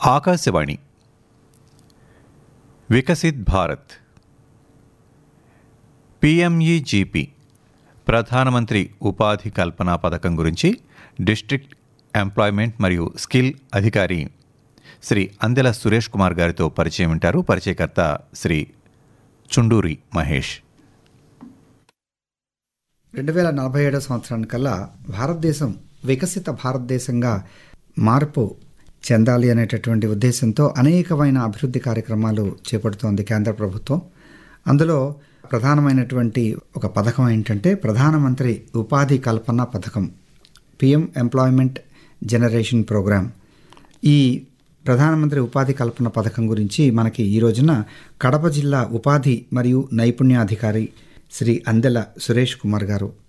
Akashvani Viksit Bharat PMEGP ప్రధానమంత్రి ఉపాధి కల్పన పథకం గురించి డిస్ట్రిక్ట్ ఎంప్లాయ్మెంట్ మరియు స్కిల్ అధికారి శ్రీ అందెల సురేష్ కుమార్ గారితో పరిచయం వింటారు పరిచయకర్త శ్రీ చుండూరి మహేష్ రెండు వేల నలభై ఏడో సంవత్సరానికల్లా భారతదేశం వికసిత భారతదేశంగా మార్పు చెందాలి అనేటటువంటి ఉద్దేశంతో అనేకమైన అభివృద్ధి కార్యక్రమాలు చేపడుతోంది కేంద్ర ప్రభుత్వం అందులో ప్రధానమైనటువంటి ఒక పథకం ఏంటంటే ప్రధానమంత్రి ఉపాధి కల్పన పథకం పిఎం ఎంప్లాయ్మెంట్ జనరేషన్ ప్రోగ్రామ్ ఈ ప్రధానమంత్రి ఉపాధి కల్పన పథకం గురించి మనకి ఈ రోజున కడప జిల్లా ఉపాధి మరియు నైపుణ్యాధికారి శ్రీ అందెల సురేష్ కుమార్ గారు